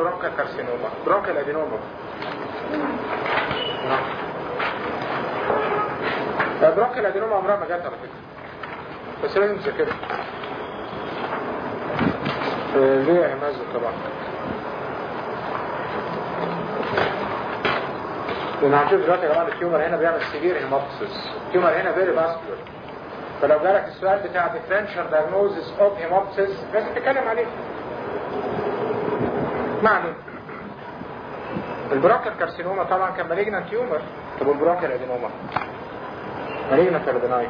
برونكال كارسينوما برونكال ادينوما برونكال ادينوما عمرها ما جت على فكره بس لازم تذاكرها آه، ليه يا مازن طبعا لان هنشوف دلوقتي يا جماعه التيومر هنا بيعمل سيفير هيموبسيس التيومر هنا فيري فاسكولار فلو جالك السؤال بتاع differential diagnosis of hemoptysis لازم تتكلم عليه معنى البرونكال كارسينوما طبعا كان مالجنان تيومر طب والبرونكال ادينوما مالجنان ولا بناين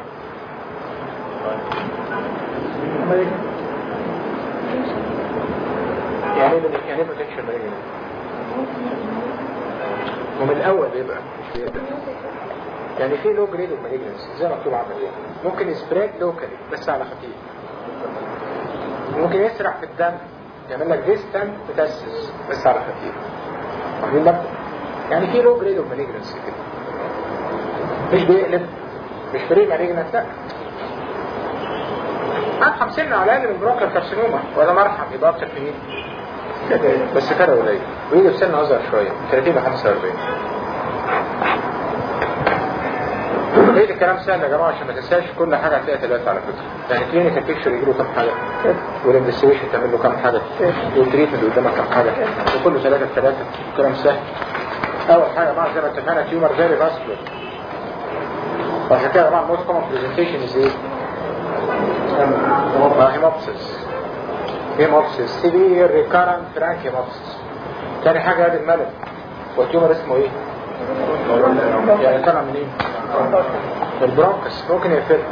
يعني ايه يعني ايه بوتنشال مالجنان ومن الاول بيبقى مش بيبقى يعني في لو جريد مالجنس زي ما مكتوب عندك ممكن يسبريد لوكالي بس على خفيف ممكن يسرع في الدم يعمل لك ديستنت متسس بس على خفيف واخدين بالكم يعني في لو جريد مالجنس كده مش بيقلب مش فريق مالجنس لا ارحم سن على الاقل من بروكر كارسينوما ولا مرحم يبقى اكتر في مين بس كده قليل ويجي في سن اصغر شويه 30 ل 45 ليه الكلام سهل يا جماعه عشان ما تنساش كل حاجه هتلاقيها ثلاثه على فكره يعني كلينيكال بيكتشر يجي له كام حاجه والانفستيجيشن تعمل له كام حاجه والتريتمنت قدامك كام حاجه وكله ثلاثه في ثلاثه كلام سهل اول حاجه يا جماعه زي ما اتفقنا تيومر فيري فاسكولار وعشان كده يا جماعه الموست كومن برزنتيشن از ايه؟ هيموبسيس هيموبسيس سيفير ريكارنت فرانك هيموبسيس تاني حاجه هذا الملل والتيومر اسمه ايه؟ يعني طلع من ايه؟ البرونكس ممكن يقفلها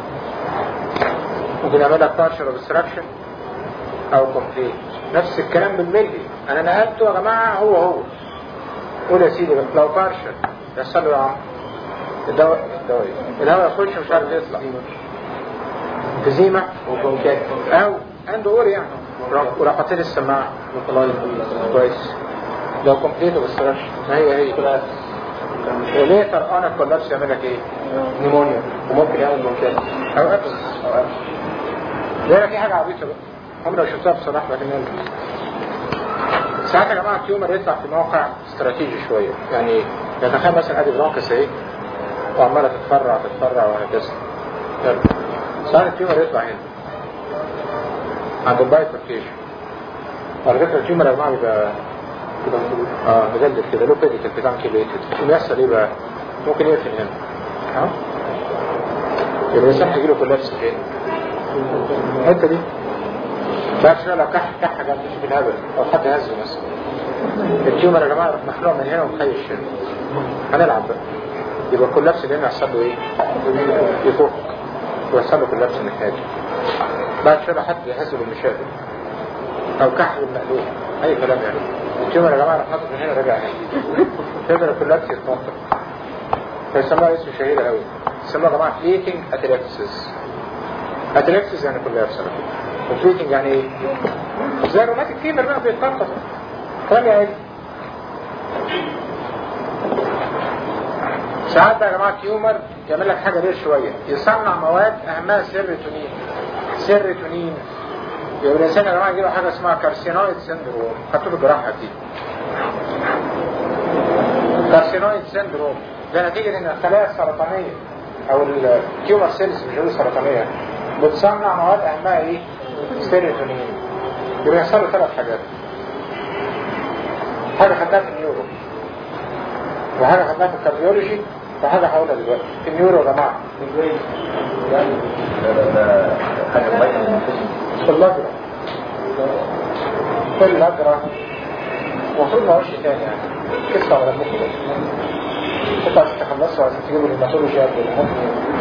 ممكن يعمل لك بارشل اوبستراكشن او كومبليت نفس الكلام بالملي انا نقلته يا جماعه هو هو قول يا سيدي لو بارشل يحصل له يا عم الدواء الدواء الهواء يخش مش عارف يطلع تزيمة او عنده اور يعني وراح حاطين السماعه كويس لو كومبليت اوبستراكشن ما هي هي وليه طرقانة الكولابس يعمل لك ايه؟ نيمونيا وممكن يعمل برونكيت او ابس او ابس ده في حاجة عبيطة بقى هم لو شفتها بصراحة لكن يلا ساعات يا جماعة التيومر يطلع في موقع استراتيجي شوية يعني يتخيل مثلا ادي برونكس اهي وعمالة تتفرع تتفرع وهكذا يلا ساعات التيومر يطلع هنا عند البايفركيشن على فكرة التيومر يا جماعة بيبقى اه مجلد كده لو بيديكال بتاع كيليتد ويحصل ايه بقى ممكن يقفل هنا ها يبقى الانسان هيجيله كولابس فين الحته دي بعد شويه لو كح كح جنب في الهبل او حد هزه مثلا التيومر يا جماعه مخلوع من هنا ومخيش هنا هنلعب بقى يبقى كولابس اللي هنا يحصل له ايه؟ يفك ويحصل له كولابس الناحيه دي بعد شويه حد يهزه بالمشاكل او كح بالمقلوب اي كلام يعني التيومر يا جماعه لو حاطط من هنا راجع هنا تقدر كلها تتنطط فيسموها اسم شهير قوي يسموها يا جماعه فليتنج اتريكسس اتريكسس يعني كلها بصراحه وفليتنج يعني ايه؟ زي الروماتيك فيبر بقى بيتنطط كلام يا عيد ساعات بقى يا جماعه تيومر يعمل لك حاجه غير شويه يصنع مواد اهمها سيروتونين سيروتونين يبقى الانسان يا جماعه يجيله حاجه اسمها كارسينويد سيندروم خدتوا في الجراحه دي كارسينويد سيندروم ده نتيجه ان الخلايا السرطانيه او التيومر سيلز مش هي سرطانيه بتصنع مواد اهمها ايه؟ سيروتونين يبقى يحصل له ثلاث حاجات حاجه خدناها في النيورو وحاجه خدناها في الكارديولوجي وحاجه هقولها دلوقتي في النيورو يا جماعه في اللجرة في اللجرة المفروض ما اقولش تاني يعني قصة على المخ بس انت عايز تخلصوا عايز تجيبوا الهيماتولوجي قبل المخ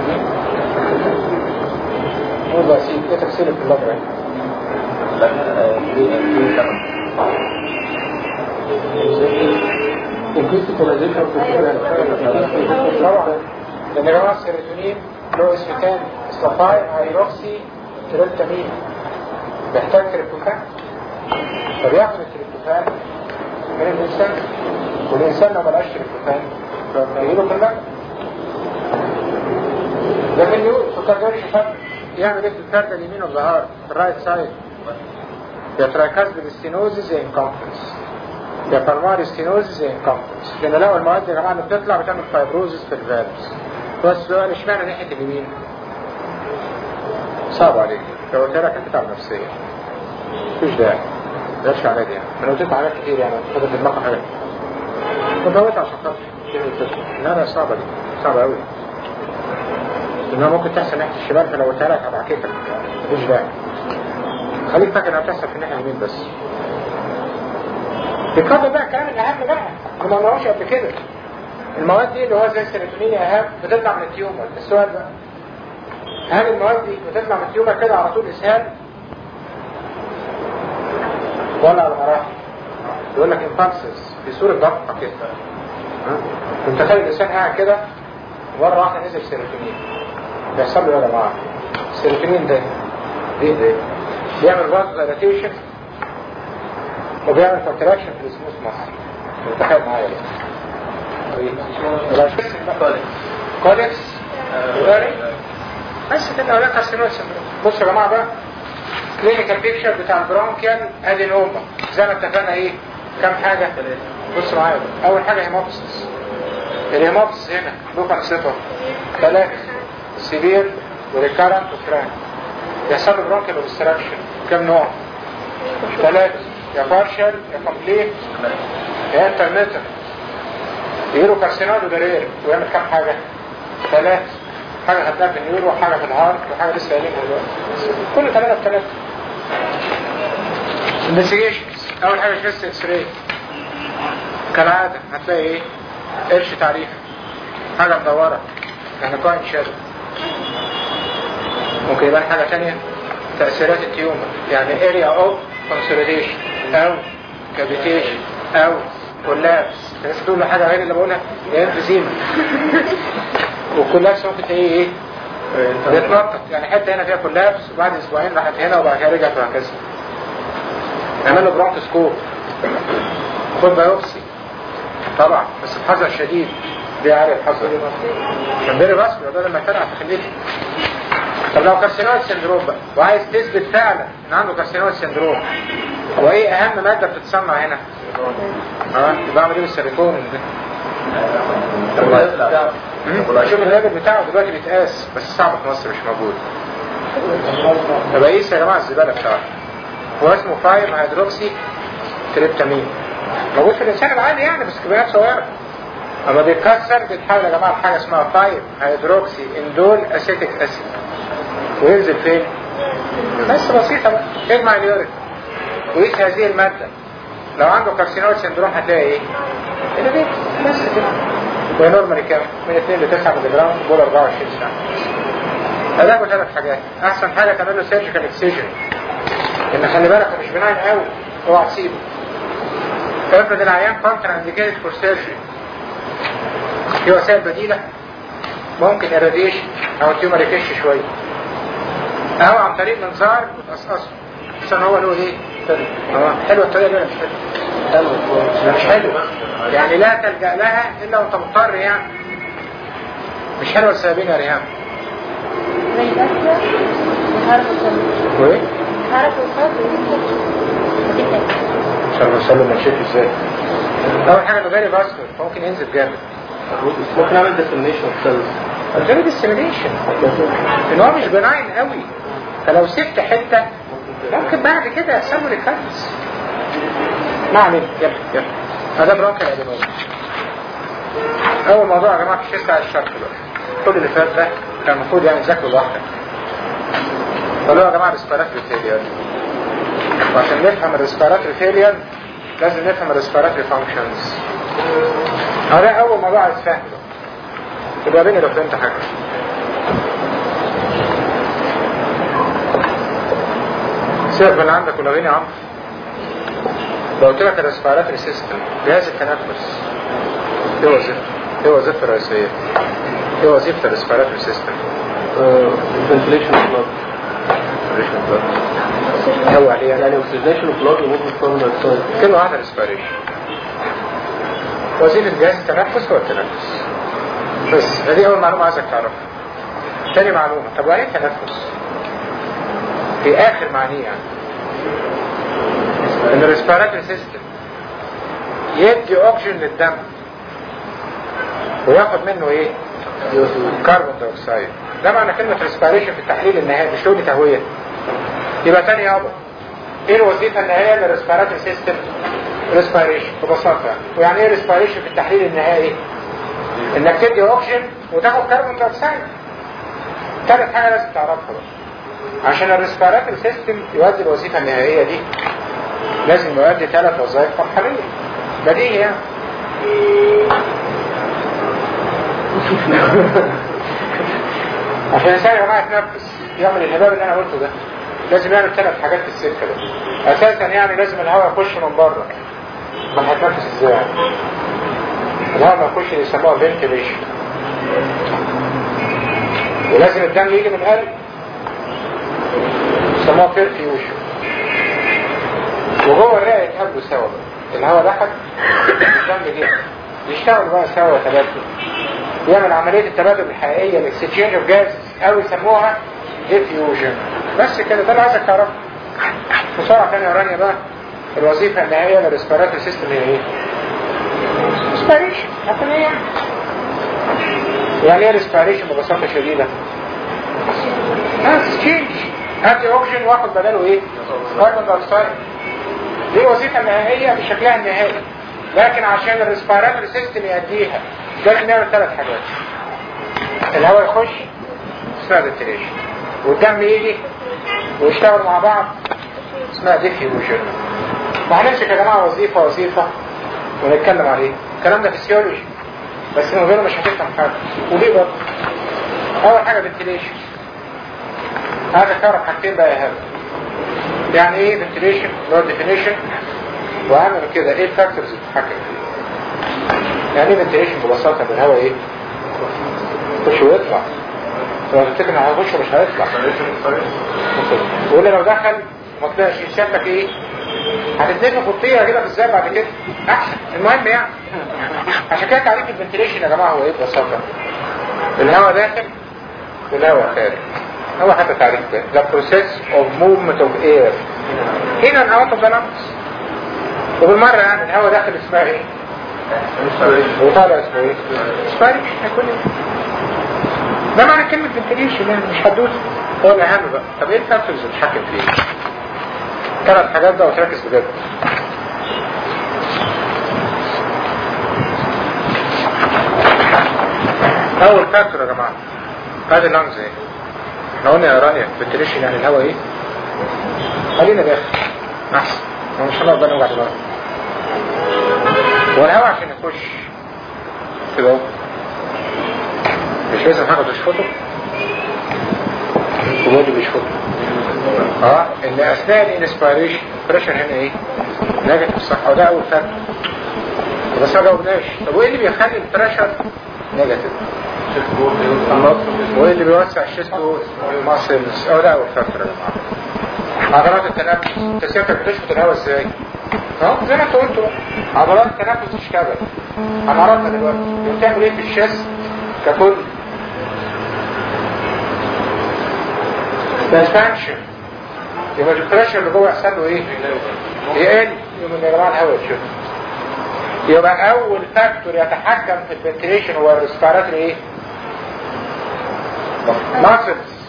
قول بقى سيب ايه تفسيرك في اللجرة طبعا لان يا جماعه السيروتونين له اسم تاني صفاي هيروكسي تريبتامين بيحتاج تريبتوفان فبياخد التريبتوفان من الانسان والانسان لو ملقاش تريبتوفان فبيجيله في اللجنه لكن يقول سكر شفاف يعمل ايه في الفرد اليمين والظهر في الرايت سايد يتراكز بالستينوزيس انكونفرنس يا بالماري ستينوزز يا انكمبتنس لان لو المواد يا جماعه اللي بتطلع بتعمل فايبروزز في الفالفز بس السؤال اشمعنى ناحيه اليمين؟ صعب عليك لو قلت لك هتتعب نفسيا مفيش داعي مبقاش على دي يعني انا قلت حاجات كتير يعني خدت في دماغك حاجات فضويت عشان خاطر لا لا صعبه دي صعبه قوي انها ممكن تحصل ناحيه الشمال فلو قلت لك هبعككك مفيش داعي خليك فاكر انها بتحصل في الناحيه اليمين بس بيتفضل بقى الكلام الاهم بقى انا ما قلناهوش قبل كده المواد دي اللي هو زي السيروتونين اهم بتطلع من التيومر السؤال بقى هل المواد دي بتطلع من التيومر كده على طول اسهال ولا على مراحل يقول لك امبالسز في صورة ضغطة كده انت تخيل الانسان قاعد كده مرة واحدة نزل سيروتونين بيحصل له يا جماعة السيروتونين ده ليه ده بيعمل فاز دايلاتيشن وبيعمل كونتراكشن في السموث مصر تخيل معايا كوليكس كوليكس بس كده ولا كارسينوز بصوا يا جماعه بقى كلينيكال بيكتشر بتاع البرونكيال ادينوما زي ما اتفقنا ايه كام حاجه بصوا معايا بقى. اول حاجه هيموبسس الهيموبسس هنا له كام صفه ثلاثه سيفير وريكارنت وفرانك يحصل له برونكيال اوبستراكشن كام نوع ثلاثه يا بارشال يا كومبليت يا انترميتر يجيله كارسينوز وبرير ويعمل كام حاجه ثلاثه حاجة خدناها في النيورو وحاجة في الهارت وحاجة لسه قايلينها دلوقتي كل ثلاثة في ثلاثة انفستيجيشنز أول حاجة شيست اكس راي كالعادة هتلاقي ايه؟ قرش تعريف حاجة مدورة يعني كوين شادو ممكن يبان حاجة تانية تأثيرات التيومر يعني اريا اوف كونسوليديشن أو كابيتيشن أو كولابس الناس تقول له حاجة غير اللي بقولها يا انفيزيما وكولابس ممكن تلاقيه ايه بيتنطط يعني حته هنا فيها كولابس وبعد اسبوعين راحت هنا وبعد كده رجعت وهكذا نعمل له برونكوسكوب خد بايوبسي طبعا بس بحذر شديد دي عارف حذر عشان بيري بس ده لما يفرقع في خليتي طب لو كارسينويد سندروم بقى وعايز تثبت فعلا ان عنده كارسينويد سندروم هو ايه اهم ماده بتتصنع هنا؟ اه يبقى اعمل ايه بالسيليكون ده؟ شوف الليفل بتاعه دلوقتي بيتقاس بس صعب في مصر مش موجود طب قيس يا جماعه الزباله بتاعته هو اسمه 5 هيدروكسي تريبتامين موجود في الانسان العادي يعني بس كميات صغيره اما بيتكسر بيتحول يا جماعه لحاجه اسمها 5 هيدروكسي اندول اسيتيك اسيد وينزل فين؟ بس بسيطه بقى اجمع اليوريك وقيس هذه الماده لو عنده كارسينويد سندروم هتلاقي ايه؟ اللي بيت بس كده ونورمالي كام؟ من 2 ل 9 ملي جرام بول 24 ساعة. علاجه ثلاث حاجات، أحسن حاجة تعمل له سيرجيكال اكسجن. إن خلي بالك هو مش بناين قوي، اوعى تسيبه. افرض العيان كونتر انديكيتد فور سيرجري. في وسائل بديلة ممكن الراديشن أو التيومر يكش شوية. أو عن طريق منظار وتقصقصه. عشان هو له إيه؟ اه حلوة الطريقة دي ولا مش حلوة؟ حلوة مش حلوة يعني لا تلجأ لها إلا وأنت مضطر يعني مش حلوة لسببين يا ريهام وإيه؟ مش عارف أوصل مشيت إزاي أول حاجة ده فيري فاسكولار ممكن ينزل جامد ممكن اعمل ديسمينيشن سيلز غير ديسيمينيشن إن هو مش بناين قوي فلو سبت حتة ممكن بعد كده يحصل له ريكارنس ما علينا يلا يلا هذا برونكال ادينوما اول موضوع يا جماعه في الشيست على الشرط بقى كل اللي فات ده كان المفروض يعني تذاكروا لوحدك قالوا يا جماعه ريسبيراتوري فيلير وعشان نفهم الريسبيراتوري فيلير لازم نفهم الريسبيراتوري فانكشنز هذا اول موضوع عايز فهم يبقى بيني لو فهمت حاجه سيبك من اللي عندك ولو يا عم لو قلت لك الريسبيراتوري سيستم جهاز التنفس ايه وظيفته؟ ايه وظيفته الرئيسية؟ ايه وظيفة الريسبيراتوري سيستم؟ فنتليشن اوف بلاد هو عليه يعني يعني اوكسيديشن اوف بلاد وممكن كاربون دايوكسيد كلمة واحدة ريسبيريشن وظيفة جهاز التنفس هو التنفس بس هذه أول معلومة عايزك تعرفها تاني معلومة طب وعليه التنفس؟ في آخر معنيه يعني ان الريسبيراتوري سيستم يدي اوكسجين للدم وياخد منه ايه كربون دايوكسيد ده معنى كلمة ريسبيريشن في التحليل النهائي مش تقولي تهوية يبقى تاني يابا ايه الوظيفة النهائية للريسبيراتوري سيستم ريسبيريشن ببساطة ويعني ايه ريسبيريشن في التحليل النهائي انك تدي اوكسجين وتاخد كربون دايوكسيد ثالث حاجة لازم تعرفها بقى عشان الريسبيراتوري سيستم يؤدي الوظيفة النهائية دي لازم يؤدي ثلاث وظائف مرحلية بديهي يعني عشان الانسان يا جماعه يتنفس يعمل الهباب اللي انا قلته ده لازم يعمل ثلاث حاجات في السكه ده اساسا يعني لازم الهواء يخش من بره ما هيتنفس ازاي يعني الهواء ما يخش يسموها فنتليشن ولازم الدم يجي من القلب يسموها بيرفيوشن وجوه الرئه يتهبوا سوا بقى الهواء دخل الدم جه يشتغلوا بقى سوا تبادل يعمل عملية التبادل الحقيقية الاكسشينج اوف جاز او يسموها ديفيوجن بس كده ده اللي عايزك تعرفه بسرعة تانية يا رانيا بقى الوظيفة النهائية للريسبيراتوري سيستم هي ايه؟ ريسبيريشن هتكون ايه يعني؟ يعني ايه ريسبيريشن ببساطة شديدة؟ اكسشينج هاتي اوكسجين واخد بداله ايه؟ كربون دايوكسيد دي الوظيفة النهائية بشكلها النهائي لكن عشان الريسبيراتوري سيستم يأديها لازم نعمل ثلاث حاجات الهواء يخش اسمها فنتيليشن والدم يجي ويشتغلوا مع بعض اسمها ديفيوجن ما هنمسك يا جماعه وظيفه وظيفه ونتكلم عليه الكلام ده فيسيولوجي بس من غيره مش هتفهم حاجه وليه برضه اول حاجه فنتيليشن هذا تعرف حاجتين بقى يا هبل يعني ايه فنتيليشن لو ديفينيشن واهم من كده ايه الفاكتورز اللي بتتحكم فيه يعني ايه فنتيليشن ببساطه من الهواء ايه يخش ويطلع لو تفتكر انه هيخش مش هيطلع ولا لو دخل ما طلعش شافك ايه هتتنفخ خطيه كده في ازاي بعد كده احسن المهم يعني عشان كده تعريف الفنتيليشن يا جماعه هو ايه ببساطه الهواء داخل والهواء خارج هو حتى تعريف ده the process of movement of air in and out of the lungs وبالمرة يعني الهواء داخل اسمها ايه وطالع اسمه ايه سباريش هيكون ايه ده معنى كلمة فنتيليشن يعني مش حدوث هو الأهم بقى طب ايه الفاكتورز اللي بتتحكم فيه ثلاث حاجات بقى وتركز بجد أول فاكتور يا جماعة هذه اللانجز ايه احنا قلنا يا رانيا فنتيليشن يعني الهواء ايه خلينا داخل احسن مش هنقعد بقى نوجع دماغنا هو الهواء عشان يخش كده اهو مش لازم حاجه تشفطه هو اللي بيشفطه اه ان اثناء الانسبيريشن بريشر هنا ايه نيجاتيف صح وده اول فاكتور بس ما جاوبناش طب وايه اللي بيخلي البريشر نيجاتيف وايه اللي بيوسع الشيست ماسلز اه ده اول فاكتور يا جماعه عضلات التنفس انت سيادتك بتشفط الهواء ازاي اه زي ما انت قلت بقى. عضلات التنفس تشتغل هنعرفها دلوقتي بتعمل ايه في الشيست ككل اكسبانشن يبقى البريشر اللي جوه يحصل له ايه؟ يقل يقوم يا جماعه الهواء يتشفط يبقى اول فاكتور يتحكم في الفنتيليشن هو الريسبيراتوري ايه؟ ماسلز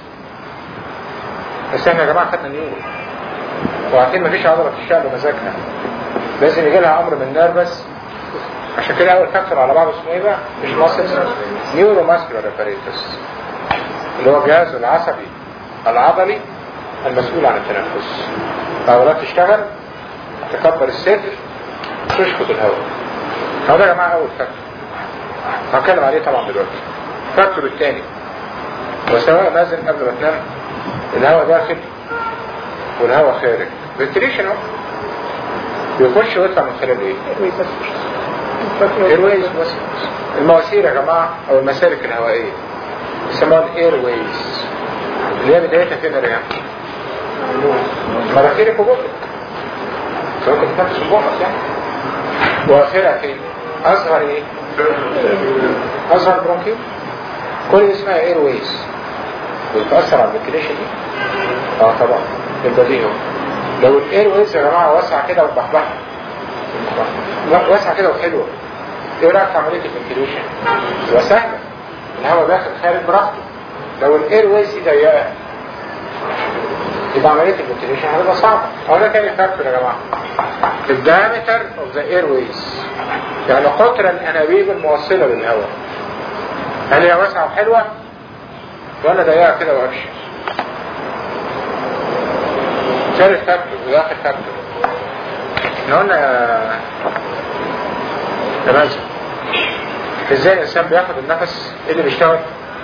بس احنا يا جماعه خدنا نيورو وعارفين مفيش عضله تشتغل بمزاجها لازم يجي لها امر من نيرفس عشان كده اول فاكتور على بعضه اسمه ايه بقى؟ مش ماسلز نيورو ماسكولار اباريتس اللي هو الجهاز العصبي العضلي المسؤول عن التنفس العضلات تشتغل تكبر الصدر تشفط الهواء هو ده يا جماعه اول فاكتور هتكلم عليه طبعا دلوقتي الفاكتور الثاني وسواء نازل قبل ما تنام الهواء داخل والهواء خارج فنتريشن اهو بيخش ويطلع من خلال ايه؟ ايرويز بس المواسير يا جماعه او المسالك الهوائيه يسموها الايرويز اللي هي بدايتها فين يا ريان؟ مناخيرك وبقك ممكن تنفس بقك يعني واخرها فين؟ اصغر ايه؟ اصغر برونكيل كل دي اسمها ايرويز بتأثر على الفنتيليشن دي؟ اه طبعا البديهي لو الايرويز يا جماعه واسع كده وبحبحها لا، واسعة كده وحلوة ايه رأيك في عملية الفنتيليشن؟ تبقى سهلة الهواء داخل خارج براحته لو الاير ويز دي ضيقة يبقى عملية الفنتيليشن هتبقى صعبة هو ده تاني فاكتور يا جماعة الدايمتر اوف ذا اير ويز يعني قطر الانابيب الموصلة للهواء هل هي واسعة وحلوة ولا ضيقة كده وقفشة ثالث فاكتور وده اخر فاكتور احنا قلنا يا يا مازن ازاي الانسان بياخد النفس ايه اللي بيشتغل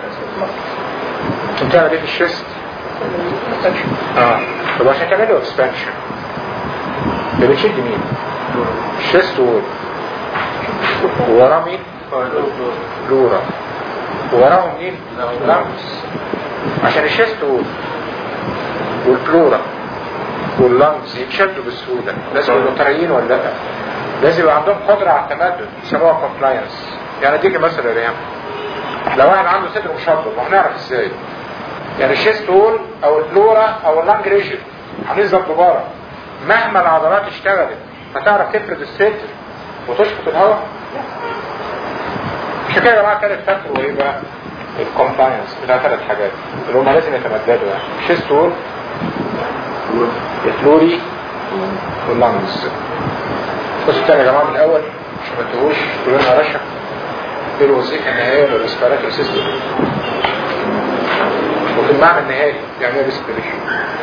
انت بتعمل ايه في الشيست اه طب عشان تعمل له اكسبانشن بتشد مين الشيست وول ووراه مين لورا ووراهم مين لانجز عشان الشيست وول والبلورا واللانجز يتشدوا بسهولة لازم يبقوا طريين ولا لا لازم يبقى عندهم قدرة على التمدد يسموها كومبلاينس يعني اديك مثل يا ريان لو واحد عنده صدر مشبب هنعرف ازاي يعني الشيست وول او البلورا او اللانج ريجن هننزل دبارة مهما العضلات اشتغلت هتعرف تفرد الصدر وتشفط الهواء عشان كده يا جماعه ثالث فاكتور وايه بقى؟ الكومبلاينس بتاع ثلاث حاجات اللي هم لازم يتمددوا يعني الشيست وول الفلوري واللانجز بصوا التاني يا جماعه من الاول عشان ما تقولوش كلنا رشا ايه الوظيفه النهائيه للريسبيراتوري سيستم وفي المعنى النهائي يعني ايه ريسبيريشن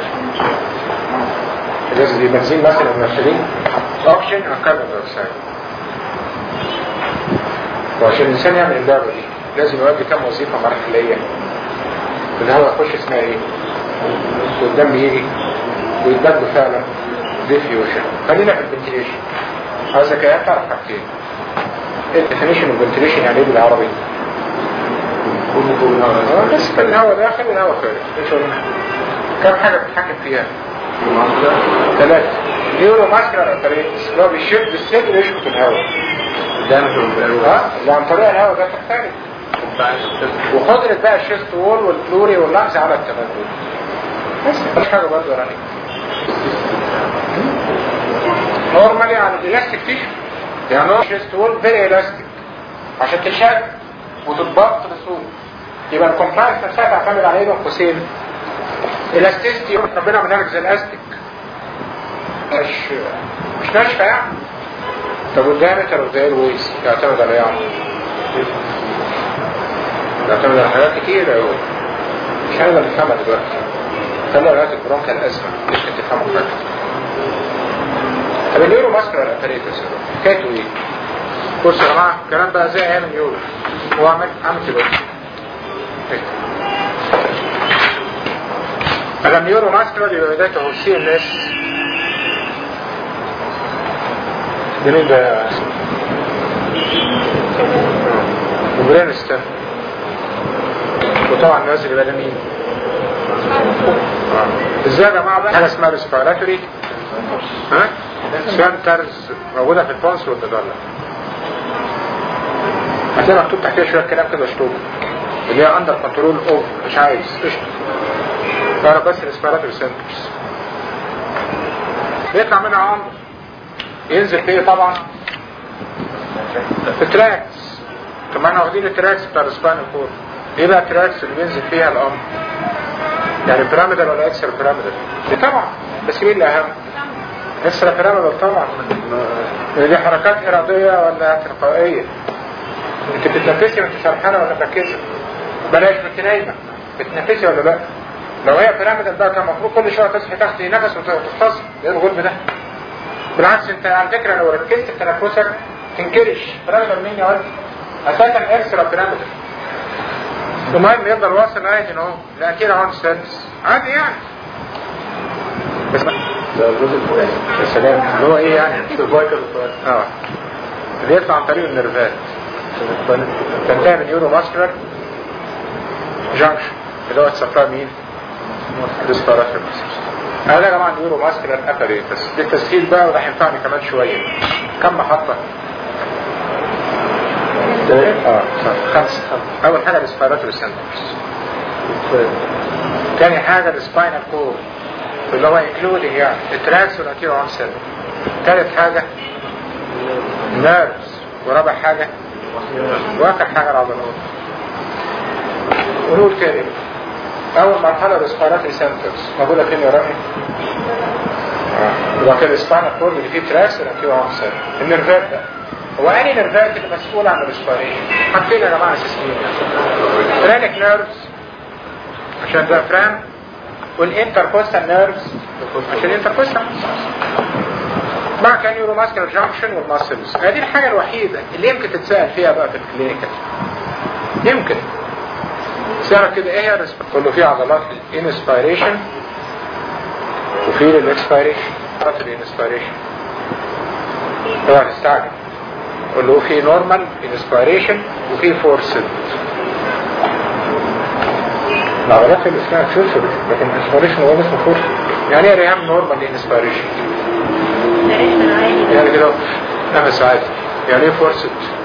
لازم دي بنزين مثلا ممثلين اوكسجين او كاربون دايوكسيد وعشان الانسان يعمل اللعبه دي لازم يؤدي كم وظيفه مرحليه الهواء يخش اسمها ايه والدم يجي ويتبدل فعلا ديفيوشن خلينا في الفنتيليشن عايزك يا تعرف حاجتين ايه الديفينيشن اوف فنتيليشن يعني ايه بالعربي؟ آه، بس كان الهواء داخل والهواء خارج ايش قلنا؟ كم حاجه بتتحكم فيها؟ ثلاثة نيورو ماسكرال اباريتس اللي هو بيشد الصدر ويشفط الهواء اه اللي عن طريق الهواء ده تختلف وقدرة بقى الشيست وول والفلوري واللمس على التمدد بس مش حاجة برضه راني نورمالي على الالاستيك تيشو يعني هو الشيست وول فيري الاستيك عشان تشد وتتبط بسهولة يبقى الكومبلاينس نفسها تعتمد على ايه بين قوسين الاستيستي ربنا عملها لك زي الاستيك مش مش ناشفه يعني طب والدايمتر اوف ذا ويز يعتمد على ايه يعني؟ يعتمد على حاجات كتير قوي مش هنقدر نفهمها دلوقتي خلي ولايات البرونكا الازمه مش تفهموا حاجه طب النيورو ماسكولار اباريتس حكايته ايه؟ بصوا يا جماعه الكلام بقى زي ايام النيورو هو عمل عمل كده انا النيورو ماسكولار يبقى بدايته هو سي ان اس ده مين ده؟ وبرين ستيم وطبعا نازل يبقى ده مين؟ آه. ازاي يا جماعه بقى حاجه اسمها ريسبيراتوري ها؟ سنترز موجوده في الفونس والمدلة هتلاقي مكتوب تحتها شويه كلام كده اشطوب اللي هي اندر كنترول اوف مش عايز قشطه تعرف بس ريسبيراتوري سنترز بيطلع منها عمر ينزل فيه طبعا في التراكس طب ما احنا واخدين التراكس بتاع السباينال كورد ايه بقى التراكس اللي بينزل فيها الامر يعني بيراميدال ولا اكسترا بيراميدال دي طبعا بس مين الاهم اكسترا بيراميدال طبعا دي حركات اراديه ولا تلقائيه انت بتتنفسي وانت سرحانه ولا مركزه بلاش انت نايمه بتتنفسي ولا لا لو هي بيراميدال بقى كان المفروض كل شويه تصحي تاخدي نفس وتفتصل ايه الغلب ده بالعكس انت على فكره لو ركزت في تنفسك تنكرش بيراميدال مين يا ولد اساسا اكسترا بيراميدال المهم يفضل واصل لغايه ان هو الاخير اهو السادس عادي يعني بس ده الجزء الفوقاني يا سلام اللي هو ايه يعني السيرفايكال والثوراسيك. اه اللي يطلع عن طريق النرفات تنتهي من يورو ماسكولار جانكشن اللي هو تسفر مين؟ ريسبيراتوري هذا يا جماعه اليورو ماسكولار اباريتس ده التسهيل بقى وده هينفعني كمان شويه كم محطه؟ اه صح. خمسه اول حاجه ريسبيراتوري سنترز تاني حاجه السباينال كور اللي هو انكلودنج يعني التراكس والانتيرو اون سيل تالت حاجه نيرفز ورابع حاجة واخر حاجة العضلات ونقول تاني أول مرحلة الاسبيراتوري سنترز موجودة فين يا رامي؟ يبقى كده الاسبانة كورد اللي فيه تراكس ولا فيه عنصر النرفات ده هو أنهي نرفات اللي مسؤول عن الاسبيريشن؟ حاجتين يا جماعة أساسيين فرانك نيرفز عشان ده فران والانتركوستال نيرفز عشان الانتركوستال مع كان يورو ماسكولار جانكشن والماسلز هذه الحاجة الوحيدة اللي يمكن تتسأل فيها بقى في الكلينيكال يمكن سألك كده ايه هي قول له في عضلات الانسبيريشن وفي للاكسبيريشن عضلات الانسبيريشن طبعا استعجل قول له في نورمال انسبيريشن وفي فورسد العضلات اللي اسمها فورسد لكن الانسبيريشن هو اسمه فورسد يعني ايه ريام نورمال انسبيريشن يعني كده نفس عادي يعني ايه فورسد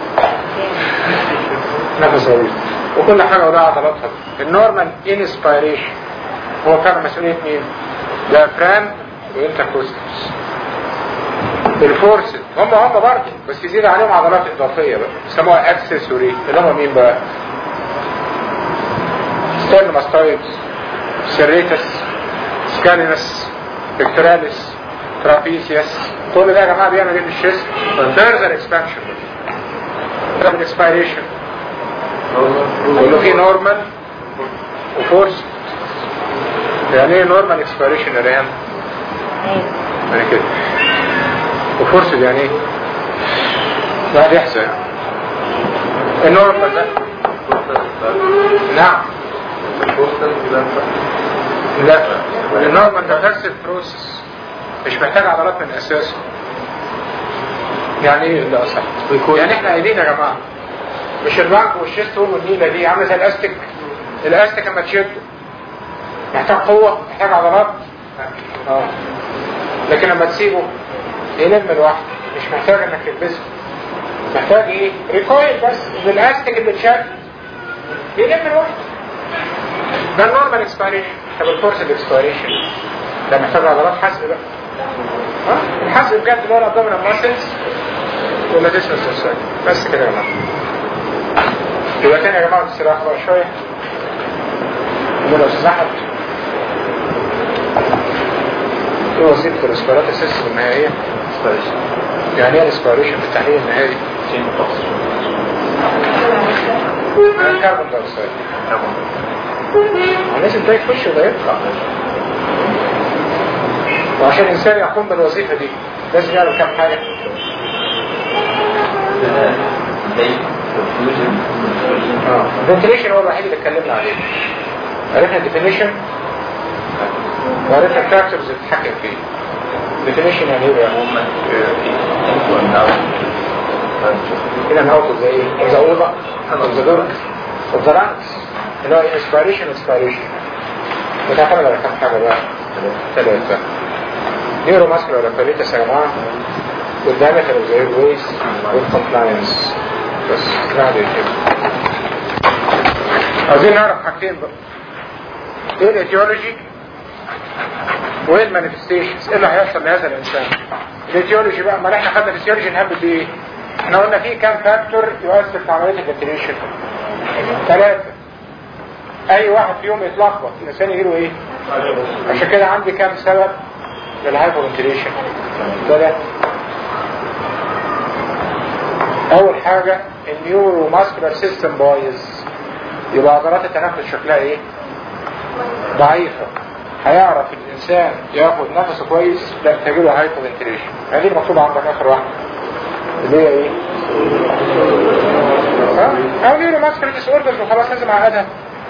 نفس عادي وكل حاجة وضع عضلاتها النورمال انسبيريشن هو كان مسؤولية مين ديافرام وانتركوستس الفورسد هم هم برضه بس يزيد عليهم عضلات اضافية بقى يسموها اكسسوري اللي هم مين بقى ستيرنوماستويدز سيريتس سكالينس بكتراليس ترابيسيوس كل ده يا جماعه بيعمل ايه في الشيست فيرذر اكسبانشن ده اكسبيريشن كله فيه نورمال وفورس يعني ايه نورمال اكسبيريشن يا ريان يعني كده وفورس يعني ايه واحد يحزن يعني النورمال ده نعم لا النورمال ده نفس البروسيس مش محتاج عضلات من اساسه يعني ايه اللي اصح يعني احنا قايلين يا جماعه مش البنك والشيست هوم والنيله دي عامله زي الاستيك الاستيك اما تشده محتاج قوه محتاج عضلات اه لكن لما تسيبه يلم لوحده مش محتاج انك تلبسه محتاج ايه ريكويل بس بالاستيك اللي اتشد يلم لوحده ده النورمال اكسبيريشن طب الفورس الاكسبيريشن ده محتاج عضلات حسب بقى ها الحسب بجد اللي هو الابدومينال ماسلز ولا تسمى السوسايد بس كده يا جماعه يبقى تاني يا جماعه استراحه بقى شويه لو سمحت ايه وظيفه الاسبيرات السيستم النهائيه؟ يعني ايه الاسبيريشن في التحليل النهائي؟ الكربون دايوكسيد لازم ده يخش وده يطلع وعشان الانسان يقوم بالوظيفه دي لازم يعمل كام حاجه الفنتليشن هو الوحيد اللي اتكلمنا عليه عرفنا الديفينيشن وعرفنا الفاكتورز اللي بتتحكم فيه الديفينيشن يعني ايه بقى؟ كده نحط زي ايه؟ ذا اوضه ذا دور ذا لانكس اللي هو انسبيريشن انسبيريشن بتعتمد على كام حاجه بقى؟ ثلاثه نيورو ماسكولار اباريتس يا جماعه والدايمتر اوف ذا ويز والكومبلاينس بس بعد كده عايزين نعرف حاجتين بقى ايه الايديولوجي وايه المانيفستيشنز ايه اللي هيحصل لهذا الانسان الايديولوجي بقى ما احنا خدنا الفسيولوجي نهبط بايه احنا قلنا في كام فاكتور يؤثر في عمليه الفنتريشن ثلاثه اي واحد فيهم يتلخبط الانسان يجيله ايه عشان كده عندي كام سبب للهايبوفنتريشن ثلاثه اول حاجة النيورو ماسكولار سيستم بايظ يبقى عضلات التنفس شكلها ايه ضعيفة هيعرف الانسان ياخد نفسه كويس لا تجيله هايبو فنتريشن هذه المكتوبة عندك اخر واحدة اللي هي ايه او نيورو ماسكولار ديس اوردرز وخلاص لازم اعقدها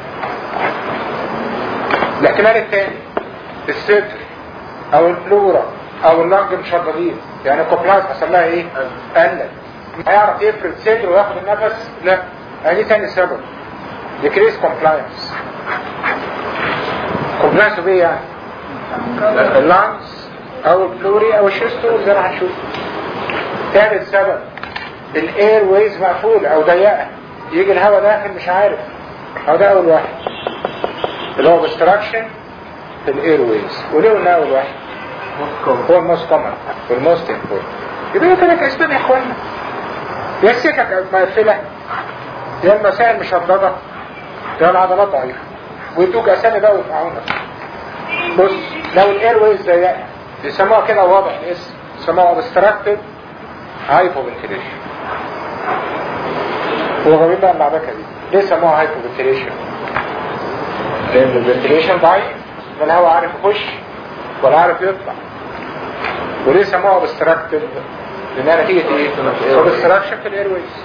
الاحتمال الثاني الصدر او البلورا او اللنج مشددين يعني الكوبلاس حصل لها ايه قلت هيعرف يفرد صدره وياخد النفس لا دي تاني سبب decrease compliance compliance بايه يعني اللانس او البلوري او الشيستو زي ما هنشوف ثالث سبب الاير ويز مقفول او ضيقه يجي الهواء داخل مش عارف او ده اول واحد اللي هو obstruction في الاير ويز وليه قلنا اول واحد هو الموست كومن والموست امبورتنت يبقى ثلاث اسباب يا اخوانا يا السكك مقفلة يا المسائل مشددة يا العضلات ضعيفة ويدوك اسامي بقى ويفعونك بص لو الاير ويز ضيقة يسموها كده واضح الاسم يسموها obstructed hypoventilation وغريب بقى اللعبكة دي ليه سموها hypoventilation لان الفنتيليشن ضعيف لا الهواء عارف يخش ولا عارف يطلع وليه سموها obstructed لانها نتيجة ايه obstruction في الاير ويز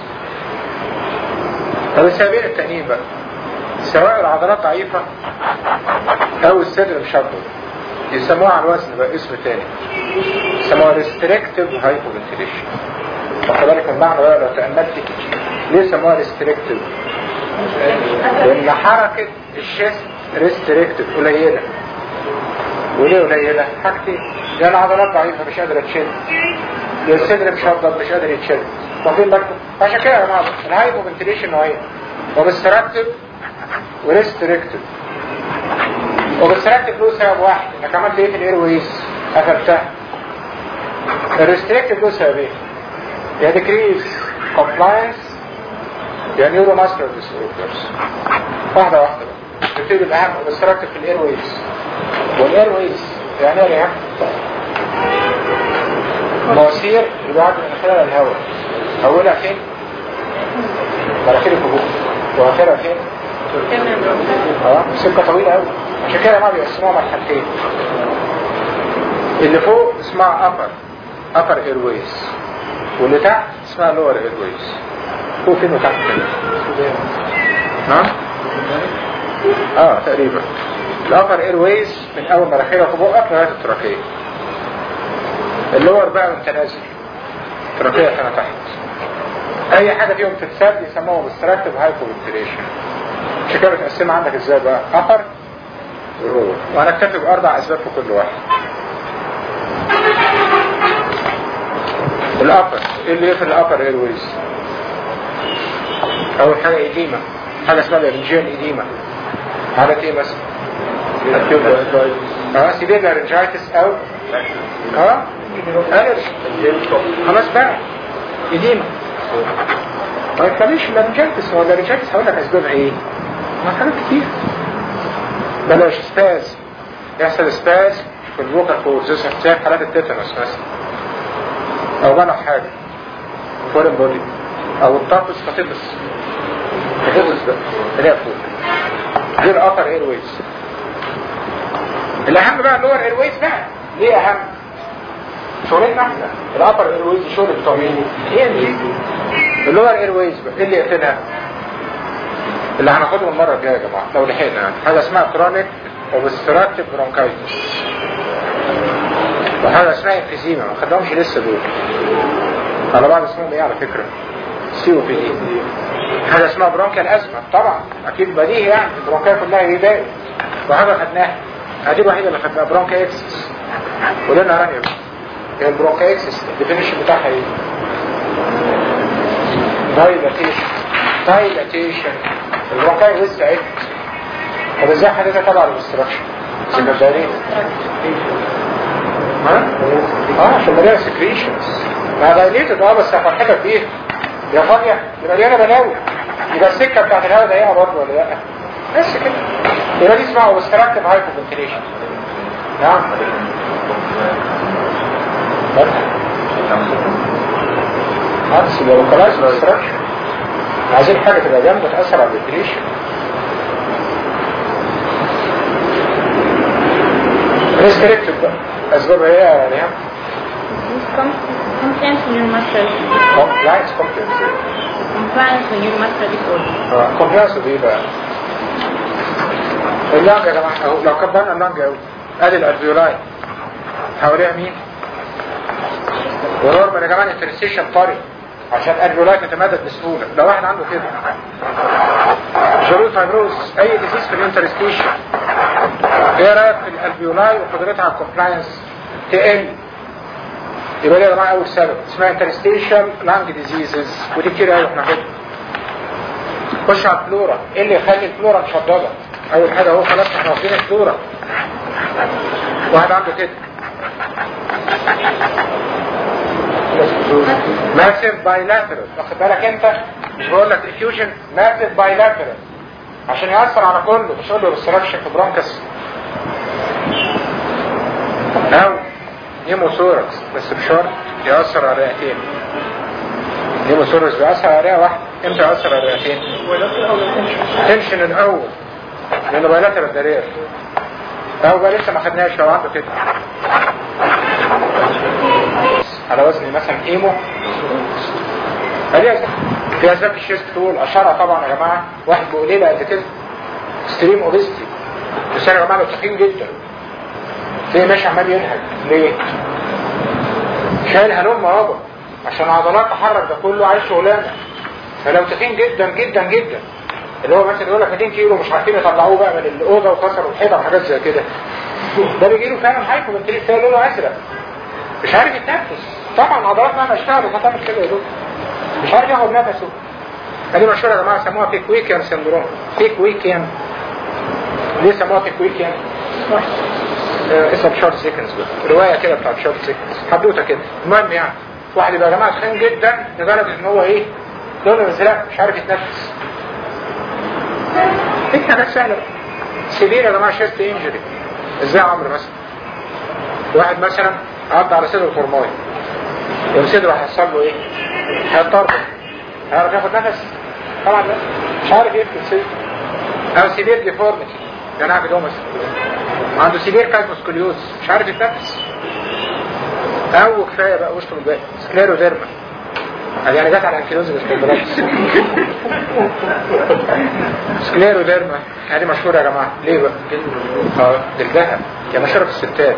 طب السببين التانيين بقى سواء العضلات ضعيفة او الصدر مشدد يسموها على الوزن بقى اسم تاني يسموها restrictive hypoventilation واخد بالك من المعنى بقى لو تأملت ليه سموها restrictive لان حركة الشيست restrictive قليلة وليه قليلة حاجتين يا العضلات ضعيفة مش قادرة تشد يا الصدر مشدد مش قادر يتشد واخدين بالكم عشان كده يا جماعة الهايبوفنتيليشن نوعين وبستراكتيف وريستريكتيف وبستراكتيف له سبب واحد انك عملت ايه في الاير ويز قفلتها الريستريكتيف له سببين يا ديكريز كومبلاينس يا نيورو ماسكر ديسوردرز واحدة واحدة بقى نبتدي بالأهم وبستراكتيف في الاير ويز والاير ويز يعني ايه يا مواسير اللي بعد من خلال الهواء اولها فين؟ مناخير الفوق واخرها فين؟ اه سكه طويله قوي عشان كده ما بيقسموها مرحلتين اللي فوق اسمها upper upper airways واللي تحت اسمها lower airways فوق فين وتحت فين؟ نعم؟ اه تقريبا الابر ايرويز من اول مناخيرك وبقك لغايه التراكيه اللور بقى وانت نازل التراكيه كانت تحت اي حاجه فيهم تتسد يسموها obstructive hypoventilation مش كده بتقسمها عندك ازاي بقى upper ولور وهنكتفي باربع اسباب في كل واحد الابر ايه اللي يقفل الابر ايرويز اول حاجه ايديما حاجه اسمها الرنجين ايديما حاجه ايه مثلا اه سيبيه لارنجايتس او اه الرجي خلاص بقى ايديما ما يتكلمش لارنجايتس هو اللارنجايتس هقول لك اسباب ايه ما حاجات كتير بلاش سباز يحصل سباز في الوكر كورز زي في حالات التيتانوس مثلا او بلع حاجه فورين بودي او الطاقس فتبس فتبس بقى اللي هي فوق غير upper airways الاهم بقى اللور ايرويز بقى ليه اهم شغلتنا احنا الابر ايرويز شغل بتوع مين هي دي اللور ايرويز بقى ايه اللي يقفلها اللي هناخده المره الجايه يا جماعه لو لحقنا يعني حاجه اسمها كرونيك اوبستراكتيف برونكايتس وحاجه اسمها انفيزيما ما خدناهمش لسه دول على بعض اسمهم ايه على فكره سي او بي دي حاجه اسمها برونكيال ازمه طبعا اكيد بديهي يعني البرونكايه كلها ايه وحاجه خدناها هذه الوحيدة اللي خدناها برونكا اكسس ولنا رانيا هي البرونكا اكسس الديفينيشن بتاعها ايه دايلاتيشن دايلاتيشن البرونكا لسه عد طب ازاي حضرتك تبع الاستراكشن سكندري ها؟ اه عشان مليانة سكريشنز ما دايليتد اه بس فرحتك بيه يا فاضية يبقى مليانة بلاوي يبقى السكة بتاعت الهواء ضيقة برضه ولا لا؟ بس كده يبقى دي اسمها obstructive hypoventilation نعم بس يبقى localized obstruction عايزين حاجة تبقى جنب تأثر على الفنتيليشن ريستريكتد بقى أسبابها ايه يا ريان؟ Compliance with your muscle. Compliance compliance Compliance with your muscle disorder. اه compliance بايه بقى؟ اللنج يا جماعة اهو لو كبرنا اللنج اهو ادي الالفيولاي حواليها مين؟ ونورمال يا جماعة الانترستيشن طري عشان الالفيولاي تتمدد بسهولة لو واحد عنده كده جلود فايبروز اي ديزيز في الانترستيشن ايه رايك في الالفيولاي وقدرتها على الكومبلاينس تقل يبقى دي يا جماعة اول سبب اسمها انترستيشن لانج ديزيزز ودي كتير قوي احنا كده خش على الفلورا ايه اللي يخلي الفلورا مشدده اول حاجة هو خلاص احنا واخدين الفلورا واحد عنده كده ماسيف بايلاترال واخد بالك انت مش بقول لك افيوجن ماسيف بايلاترال عشان يأثر على كله مش اقول له ريستراكشن في برونكس او نيموثوركس بس بشرط يأثر على الرئتين نيموثوركس بيأثر على رئة واحدة امتى يأثر على الرئتين؟ تنشن الاول لانه بايلاترال ده رير او بقى لسه ما خدناش لو عنده كده على وزن مثلا ايمو هذه في اسباب الشيست طول اشهرها طبعا يا جماعه واحد بقليله قد كده ستريم اوبستي بس انا يا جماعه تخين جدا ليه ماشي عمال ينهج ليه؟ شايل هلوم يابا عشان عضلات تحرك ده كله عايز شغلانه فلو تخين جدا جدا جدا اللي هو مثلا يقول لك 200 كيلو مش عارفين يطلعوه بقى من الاوضه وكسروا الحيطه وحاجات زي كده ده بيجي له فعلا هايبو بنتريك تلاقي لونه ازرق مش عارف يتنفس طبعا عضلات مهما اشتغلت هتعمل كده يا دكتور مش عارف ياخد نفسه هذه مشهوره يا جماعه سموها بيك ويكيان سندروم بيك ويكيان ليه سموها بيك ويكيان؟ آه اسمها شورت سيكنز روايه كده بتاعت شورت سيكنز حدوته كده المهم يعني واحد يبقى يا جماعه تخين جدا لدرجه ان هو ايه لونه ازرق مش عارف يتنفس دي حاجات سهله سيفير يا جماعه شيست انجري ازاي عمرو مثلا واحد مثلا عدى على صدر الفرماي يوم صدره هيحصل له ايه؟ هيضطر هيعرف ياخد نفس طبعا لا مش عارف يفكر صدره او سيفير ديفورميتي ده انا هعمل مثلا عنده سيفير كايموسكوليوز مش عارف يتنفس او كفايه بقى وسط الباقي سكليروديرما يعني جت على الانكيلوز الاستندراكس سكليروديرما هذه مشهوره يا جماعه ليه بقى؟ اه جلدها هي مشهوره في الستات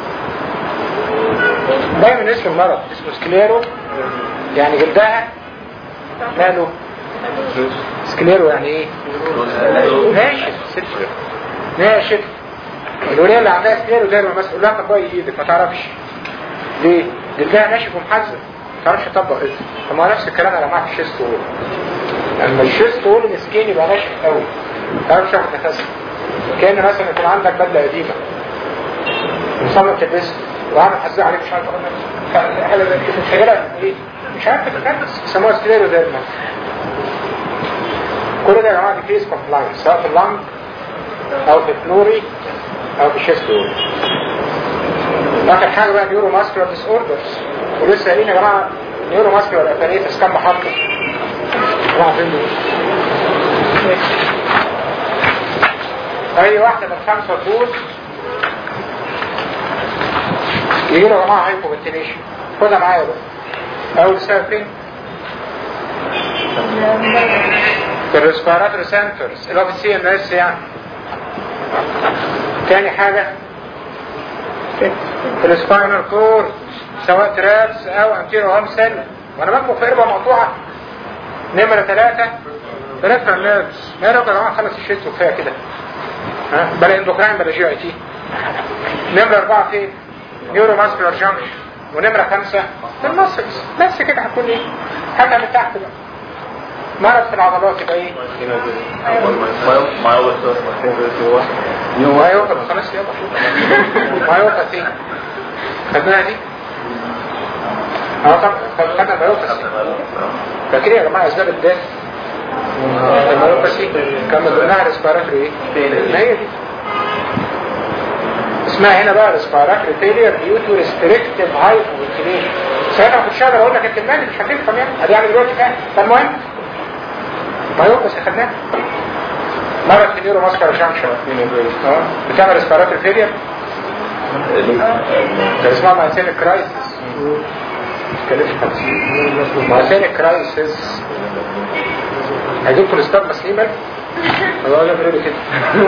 دايما اسم المرض اسمه سكليرو يعني جلدها ماله سكليرو يعني ايه ناشف سكليرو ناشف الوليه اللي عندها سكليرو دايما مثلا تقول لها طبقي ايدك ما تعرفش ليه جلدها ناشف ومحزن ما تعرفش تطبق ايدك طب ما هو نفس الكلام يا جماعه في الشيست وول لما الشيست وول مسكين يبقى ناشف قوي ما تعرفش تاخد نفسك كان مثلا يكون عندك بدله قديمه مصمم تلبسها وعامل حزاء عليك مش عارف اقول حاجه زي كده متخيلها ايه مش عارف تتنفس يسموها سكليرو دايما كل ده يا جماعه ديكريس كومبلاينس سواء في اللنج او في الفلوري او في الشيست وول اخر حاجه بقى نيورو ماسكولار ديس اوردرز ولسه قايلين يا جماعه نيورو ماسكولار اباريتس كام محطه؟ راح فين دول؟ اي واحده من خمسه طول يجي له يا جماعه هايبو فنتيليشن خدها معايا بقى اول سبب فين؟ في الريسبيراتوري سنترز اللي هو في السي ام اس يعني تاني حاجه في السباينال كورد سواء ترابس او انتيرو هام سيل وانا بكتب في ربع مقطوعه نمره ثلاثه بريفرال نيرفز ما يا جماعه خلص الشيست وكفايه كده ها بلا اندوكراين بلا جي اي تي نمره اربعه فين؟ نيورو ماسكولار جانكشن ونمره خمسه في المسلز بس كده هتكون ايه؟ حاجه من تحت بقى مرض في العضلات يبقى ايه؟ مايوبا خلاص يلا مايوبا فين؟ خدناها دي؟ اه طبعا خدنا المايوبا فاكرين يا جماعه اسباب الداء المايوبا سي كان مدرناها ريسبيراتوري ايه؟ ما هي دي اسمها هنا بقى ريسبيراتوري فيلير ديو تو ريستريكتيف هايبوفنتيليشن ساعتها ما كنتش اقدر اقول لك الكلمات مش هتفهم يعني ادي يعني دلوقتي فاهم فالمهم مايوبا سي خدناها مرض في نيورو ماسكر جانكشن اه بتعمل ريسبيراتوري فيلير ده اسمها مايسينيك كرايسيس مايسينيك كرايسيس هيجيبكم الاستاذ مسليمة الله لا بيقول كده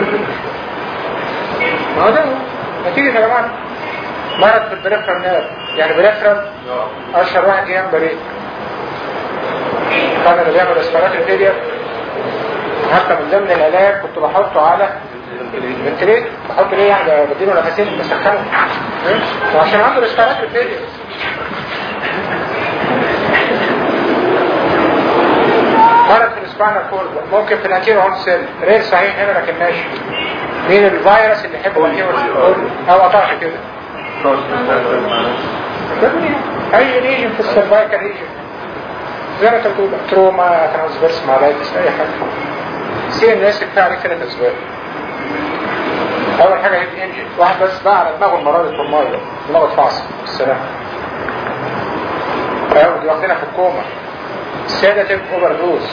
ما هو ده نتيجة يا جماعة مرض في البريفرال نيرف يعني بريفرال اشهر واحد جيان بريك كان اللي بيعمل ريسبيراتوري فيلير حتى من ضمن العلاج كنت بحطه على الفنتليت بحطه ليه يعني بديله نفسين بسخنه وعشان عنده ريسبيراتوري فيلير مرض في السباينال كورد ممكن في الانتيرو هون سيل رير صحيح هنا لكن ماشي مين الفيروس اللي يحب الانتيرو او قطعت كده اي ريجن في السيرفايكال ريجن زي ما انت بتقول تروما ترانسفيرس مالايتس اي حاجه سي ان اس بتاع عليك ثلاث اسباب اول حاجه هيد انجن واحد بس بقى على دماغه المرض في الميه دماغه اتفعص السلام ايوه دي واخدينها في الكوما سيداتيف اوفر دوز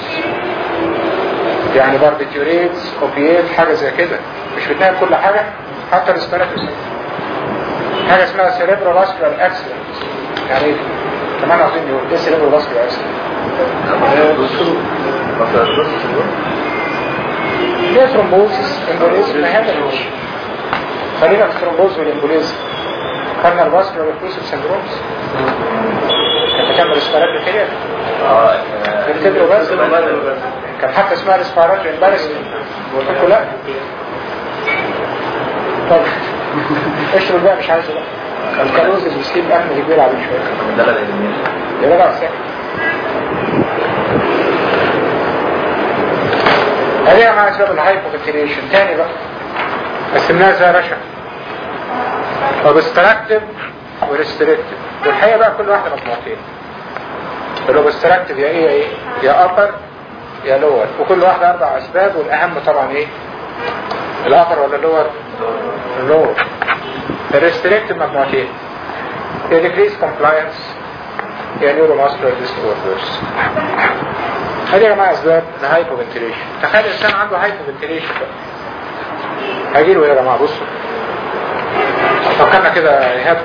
يعني باربيتيوريتس اوبيات حاجه زي كده مش بتنام كل حاجه حتى الاسبراتوس حاجه اسمها سيريبرو فاسكولار اكسيدنت يعني ايه كمان عاوزين يقول ايه سيريبرو فاسكولار اكسيدنت ليه ثرومبوزيس امبوليزم هامرج خلينا في الثرومبوز والامبوليزم خدنا الفاسكولار اوكلوسيف سندرومز كان كان ريسبيراتوري فيلير بتدروا بس كان حتى اسمها ريسبيراتوري امبارسمنت قلت لكم لا طب اشرب بقى مش عايزه بقى الكالوز المسكين احمد كبير عليه شويه يا جدع ساكت هذه مع اسباب الهايبوفنتيليشن تاني بقى قسمناها زي رشا اوبستراكتيف وريستريكتيف والحقيقه بقى كل واحده مجموعتين الاوبستراكتيف يا ايه يا ايه يا ابر يا لور وكل واحده اربع اسباب والاهم طبعا ايه الابر ولا اللور اللور الريستريكتيف مجموعتين يا ديكريس كومبلاينس يا نيورو ماسكولار ديستوردرز هذه يا جماعه اسباب الهايبوفنتيليشن تخيل انسان عنده هايبوفنتيليشن بقى هجيله يا جماعه بصوا فكرنا كده يا ايهاب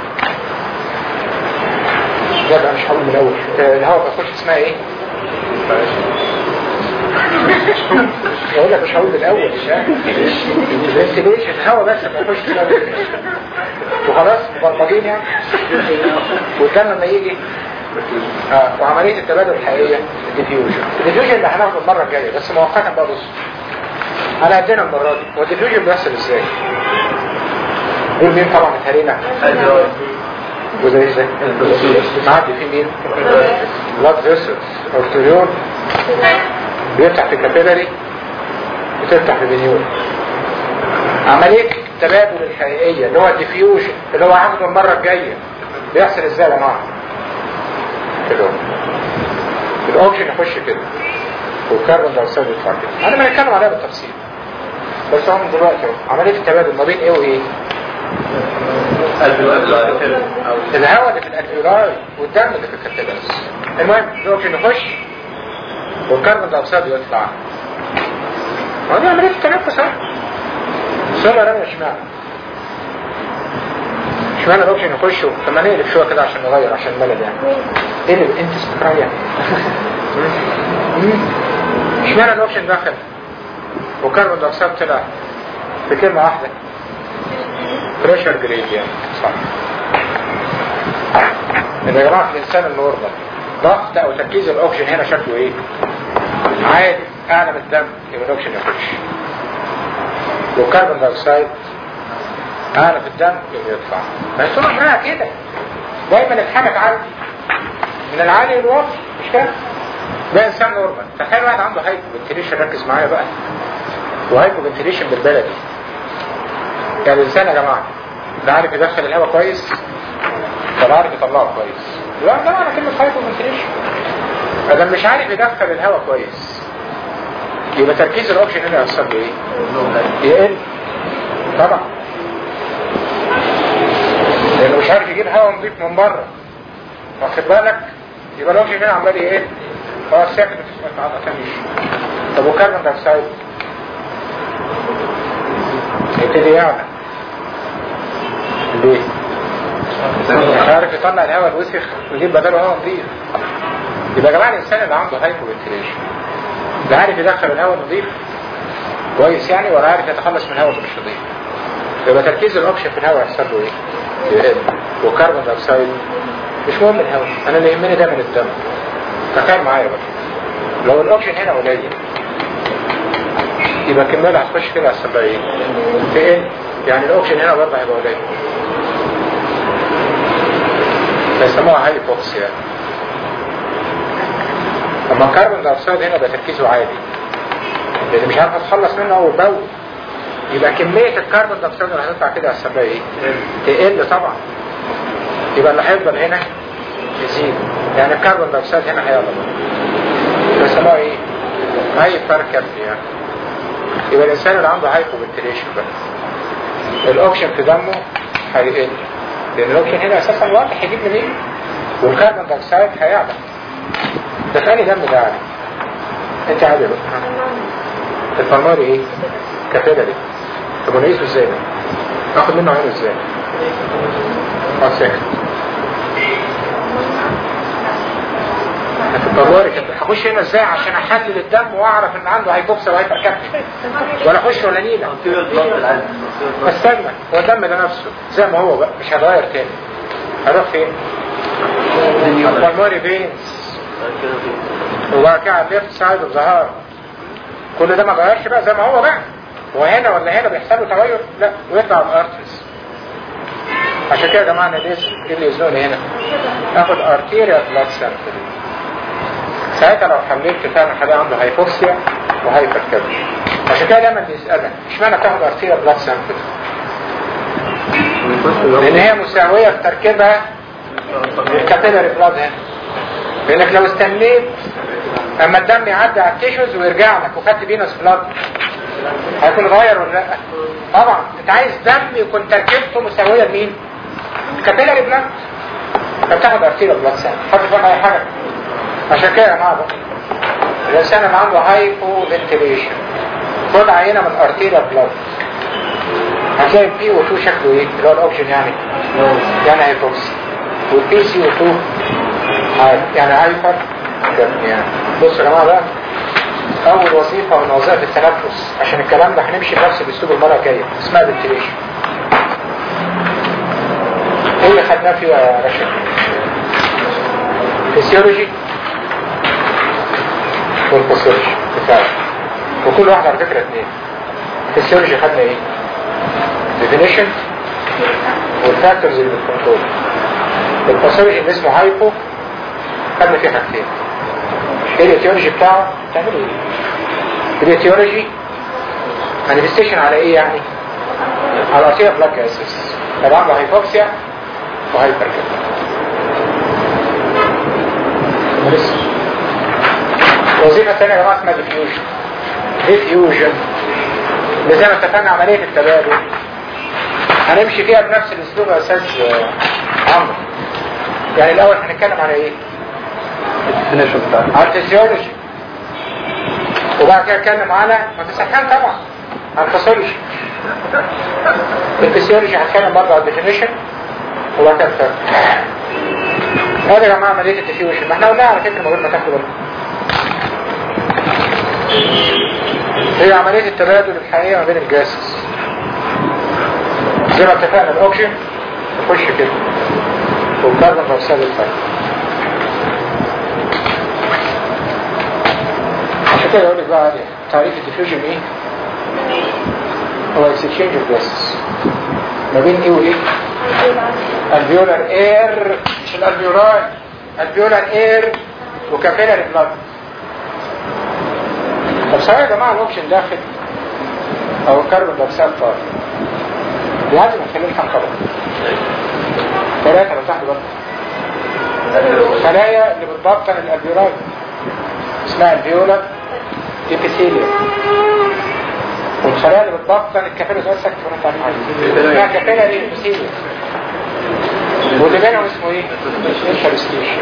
لا بقى مش هقول من الاول آه، الهواء ما تخش اسمها ايه؟ اقول لك مش هقول من الاول الفنتيليشن الهواء بس ما يخش اسمها وخلاص مبرمجين يعني والدم لما يجي اه وعمليه التبادل الحقيقيه الديفيوجن الديفيوجن اللي هناخده المره الجايه بس مؤقتا بقى بص على قدنا المره دي هو الديفيوجن بيحصل ازاي؟ دول مين طبعا اتهرينا وزي ازاي؟ معدي في مين؟ بلاد فيسل ارتريول بيفتح في كابيلاري بتفتح في فينيول عملية التبادل الحقيقية اللي هو الديفيوجن اللي هو هاخده المرة الجاية بيحصل ازاي يا جماعة؟ كده الاوكسجين يخش كده والكربون دايوكسيد يطلع كده انا ما هنتكلم عليها بالتفصيل بس هو من دلوقتي اهو عملية التبادل ما بين ايه وايه؟ الهواء اللي في الالفيولاي والدم اللي في الكابيلاريز المهم الاوكسجين يخش والكربون دايوكسيد يطلع ما دي عملية التنفس اهي السؤال انا اشمعنى اشمعنى الاوكسجين يخش لما نقلب شويه كده عشان نغير عشان الملل يعني قلب انت استقرار اشمعنى الاوكسجين دخل والكربون دايوكسيد طلع بكلمه واحده بريشر جريد يعني صح ان يا جماعه في الانسان النورمال ضغط او تركيز الاوكسجين هنا شكله ايه عادي اعلى من الدم يبقى الاوكسجين يخش والكربون دايوكسيد اعلى في الدم يبقى يطلع ما هي طول عمرها كده دايما الحاجه تعدي من العالي للواطي مش كده ده انسان نورمال تخيل واحد عنده هايبو فنتيليشن ركز معايا بقى وهايبو فنتيليشن بالبلدي يعني الانسان يا جماعه لا عارف يدخل الهواء كويس ولا عارف يطلعه كويس لا ده معنى كلمه هايبو فنتيليشن ادم مش عارف يدخل الهواء كويس يبقى تركيز الاوكسجين هنا يحصل له ايه؟ يقل طبعا لانه مش عارف يجيب هواء نظيف من بره واخد بالك يبقى الاوكسجين هنا عمال ايه؟ هو ساكت ما تتعاطاش طب والكربون دايوكسيد يبتدي يعلى ليه؟ مش عارف يطلع الهواء الوسخ ويجيب بداله هواء نظيف يبقى يا جماعه الانسان اللي عنده هايبو فنتيليشن لا عارف يدخل الهواء نظيف كويس يعني ولا عارف يتخلص من الهواء اللي مش نظيف يبقى تركيز الاوكسجين في الهواء يحصل له ايه؟ يقل والكربون دايوكسيد مش مهم الهواء انا اللي يهمني ده من الدم تخيل معايا بقى لو الاوكسجين هنا قليل يبقى الكميه هتخش كده هيحصل لها ايه؟ تقل يعني الاوكسجين هنا برضه هيبقى قليل فيسموها هايبوكسيا اما الكربون دايوكسيد هنا ده تركيزه عالي لان مش عارف اتخلص منه اول باول يبقى كمية الكربون دايوكسيد اللي هتطلع كده هتحسب ايه؟ تقل طبعا يبقى اللي هيفضل هنا يزيد يعني الكربون دايوكسيد هنا هيعلى بيسموها ايه؟ هايبر كابنيا يبقى الانسان اللي عنده هايبو فنتيليشن بقى الاوكسجين في دمه هيقل لان الاوكسجين هنا اساسا واضح يجيب منين والكربون دايوكسيد هيعلى ده ثاني دم ده عالي انت عالي بقى الفرماري ايه؟ كفيلة دي طب ونقيسه ازاي ده؟ اخد منه عينه ازاي؟ اه ساكت الفرماري هخش هنا ازاي عشان احلل الدم واعرف ان عنده هيبوكسا وهيبر كابتن ولا اخش ولا نيلة استنى هو الدم ده نفسه زي ما هو بقى مش هتغير تاني هروح فين؟ الفرماري فينز وبعد كده على الليفت سايد اوف ظهر كل ده ما غيرش بقى زي ما هو بقى هو هنا ولا هنا بيحصل له تغير لا ويطلع الارترز عشان كده يا جماعه انا ليه ايه اللي يزنقني هنا اخد ارتيريا بلاد سامبل ساعتها لو حملت فعلا حاجه عنده هايبوكسيا وهايبر كابش عشان كده دايما بيسالك اشمعنى تاخد ارتيريا بلاد سامبل لان هي مساويه في تركيبها للكابيلاري بلاد هنا لانك لو استنيت اما الدم يعدي على التيشوز ويرجع لك وخدت فينوس بلاد هيكون غير ولا لا طبعا انت عايز دم يكون تركيبته مساويه لمين كابيلاري بلاد فبتاخد ارتيريا بلاد سام حد فاهم اي حاجه عشان كده يا جماعه بقى الانسان اللي عنده هايبو فنتيليشن خد عينه من ارتيريا بلاد هتلاقي البي او 2 شكله ايه اللي هو الاوبشن يعني يعني هيبوكسي والبي سي او 2 يعني هايبر يعني بصوا يا جماعه بقى اول وظيفه من وظائف التنفس عشان الكلام ده هنمشي بنفس الاسلوب المره الجايه اسمها فنتيليشن ايه اللي خدناه فيها يا رشا فيسيولوجي والباثولوجي بتاعه وكل واحد على فكره اثنين فيسيولوجي خدنا ايه ديفينيشن والفاكتورز اللي بتكنترول الباثولوجي اللي اسمه هايبو خدنا فيه حاجتين ايه الاتيولوجي بتاعه تعملوا ايه الاتيولوجي مانيفستيشن على ايه يعني على ارتيا بلاك اسس طبعا عنده هايبوكسيا وهايبر لسه الوظيفه الثانيه يا جماعه اسمها ديفيوجن ديفيوجن اللي زي ما اتفقنا عمليه التبادل هنمشي فيها بنفس الاسلوب يا استاذ عمرو يعني الاول هنتكلم على ايه الديفينيشن بتاعك على الفسيولوجي وبعد كده اتكلم على ما تسخن طبعا على الفسيولوجي الفسيولوجي هتكلم برضه على الديفينيشن وبعد كده الفرق هذا يا جماعه عمليه الديفيوجن ما احنا قلناها على فكره من غير ما تاخدوا بالكم هي عمليه التبادل الحقيقيه ما بين الجاسس زي ما اتفقنا الاوكسجين يخش كده والكربون دايوكسيد الفرق عشان كده يقول لك بقى عليه تعريف الديفيوجن ايه؟ هو اكسشينج اوف جاسس ما بين ايه وايه؟ الفيولار اير مش الالفيولاي الفيولار اير وكابيلاري بلاد طب صحيح يا جماعه الاوبشن داخل او الكربون دايوكسيد طالع بيعدي من خلال كام طبقه؟ ثلاثه لو تحت بقى خلايا اللي بتبطن الالفيولاي اسمها الفيولا ابيثيليوم والخلايا اللي بتبطن الكابيلوس اسك اسمها كابيلاري ابيثيليوم واللي بينهم اسمه ايه؟ انترستيشن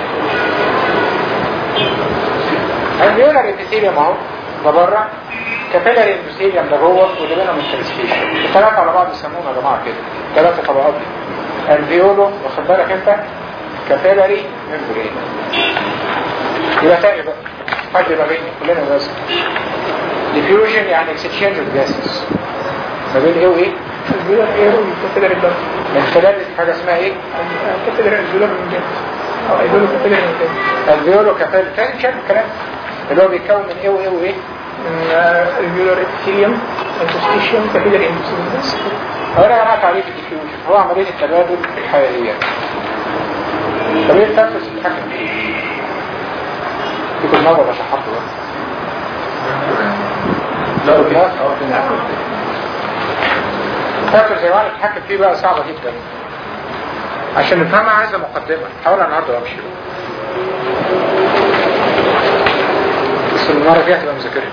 الفيولا ابيثيليوم اهو ده بره كابيلاري ابيثيليوم ده جوه واللي بينهم انترستيشن الثلاثه على بعض يسموهم يا جماعه كده ثلاثه طبقات دي الفيولو واخد بالك انت كابيلاري ممبرين يبقى تاني بقى حد ما بين كلنا لازم diffusion يعني exchange of gases ما بين ايه وايه؟ الفيولار اير والكابيلاري بلاد من خلال حاجة اسمها ايه؟ الكابيلاري الفيولار من جنس او الفيولار كابيلاري من جنس الفيولو كابيل تاني شايف الكلام اللي هو بيتكون من ايه وايه وايه؟ من الفيولار ابيثيليوم انتوستيشيوم كابيلاري اندوثيليوم بس هو انا جماعة تعريف الديفيوجن هو عملية التبادل الحيوية طب ايه التنفس اللي بيتحكم فيه؟ في كل مرة بشرحه بقى لا فاكر زي ما انا بتحكم فيه بقى صعبة جدا عشان نفهمها عايزة مقدمة حاولها النهاردة وامشي بس المرة الجاية تبقى مذاكرها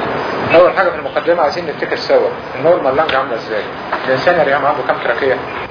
أول حاجة في المقدمة عايزين نفتكر سوا النورمال لانج عاملة ازاي الإنسان يا ريان عنده كام تراكية